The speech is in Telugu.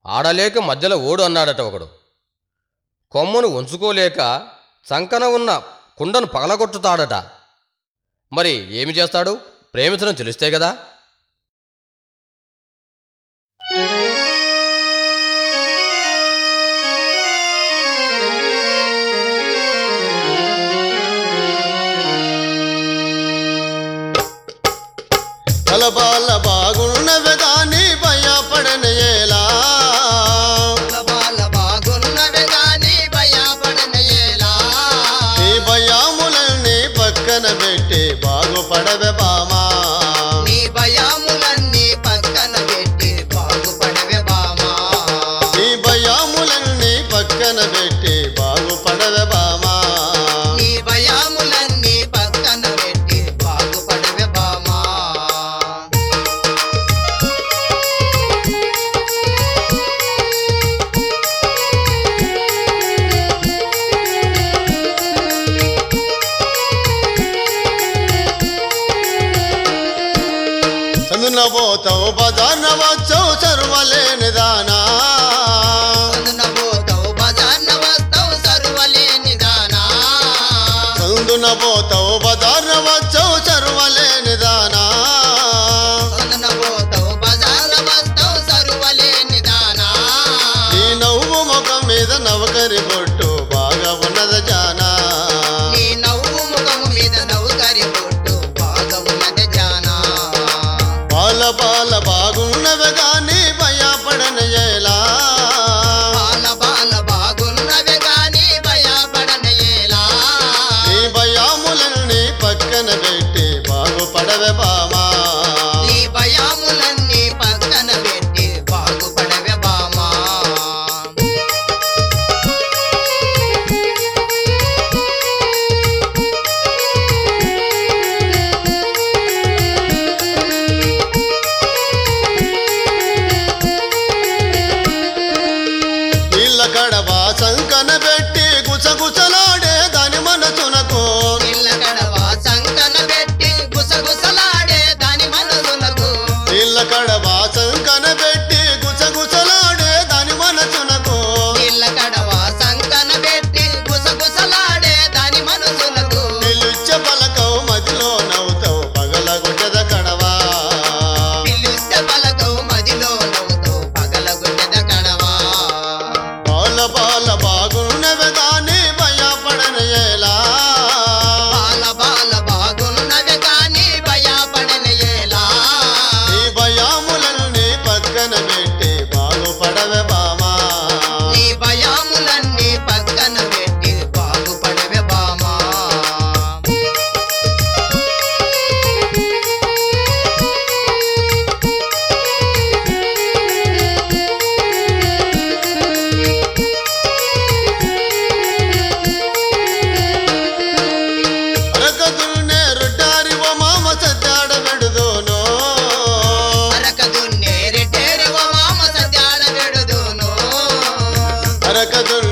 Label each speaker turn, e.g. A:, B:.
A: ఆడలేక మధ్యలో ఓడు అన్నాడట ఒకడు కొమ్మును ఉంచుకోలేక చంకన ఉన్న కుండను పగలగొట్టుతాడట మరి ఏమి చేస్తాడు ప్రేమించడం తెలిస్తే కదా
B: బలబాల బాగున్నవి గాని భయపడనయేలా
C: బాల బాగున్నవి గాని భయపడనయేలా
B: నీ భయాములన్నీ పక్కన పెట్టి బాగుపడవే బామా
C: నీ భయములన్నీ పక్కన పెట్టి బాగుపడవే బామా
B: నీ భయాములన్నీ పక్కన పెట్టి బాగుపడవే బామా
C: నీ భయములన్నీ పక్కన పెట్టి బాగుపడవే బామా
B: చందున పోతావు బజార్న వచ్చావు చరువలేని దానా
C: అందున పోతావు బజార్న వస్తావు సరువలేని దానా
B: చందున పోతావు బజార్న వచ్చావు చరువలేని దానా
C: అందున పోతావు బజార్న వస్తావు సరువలేని దానా
B: నీ నవ్వు ముఖం మీద నవకరి బొట్టు బాగా ఉన్నది జానా
C: నీ నవ్వు ముఖము మీద నవ్వుకరి పొట్టు బాగా ఉన్నది జానా
B: బాల బాల బాగున్నవి గాని భయపడనయేలా
C: బాల బాల బాగున్నవి గాని భయపడనయేలా
B: నీ భయాములన్నీ పక్కన పెట్టి బాగుపడవే బామా
C: నీ భయములన్నీ పక్కన పెట్టి బాగుపడవే బామా
B: నీళ్ళ కడవ సంకన పెట్టి గుసగుసలాడే దాని మనసునకు
C: ఇళ్ళ గడవ సంకన పెట్టి గుసగుసలాడే దాని మనసులకు
B: నీళ్ళ కడవ సంకన పెట్టి గుసగుసలాడే దాని మనసునకు
C: ఇళ్ళ గడవ సంకన పెట్టి గుసగుసలాడే దాని మనసులకు
B: నిలుచ్చ పలకవు మదిలో నవ్వుతావు పగల గుడ్డద కడవా
C: పిలుస్తే పలకవు మదిలో నవ్వుతావు పగలగొట్టెద కడవా
B: బాల బాల బాగున్నవి గాని భయపడనయేలా
C: బాల బాల బాగున్నవి కానీ భయపడనయేలా
B: నీ భయాములన్నీ పక్కన పెట్టి బాగుపడవే బామా
C: నీ భయములన్నీ పక్కన పెట్టి బాగుపడవే బామా
B: అరకదుల్నే రుడ్డారివ మామ సత్యాడ పెడుదోనో
C: అరకదు నేరెటేరువ మామ సత్యాడ పెడుదును
B: అరకదుల్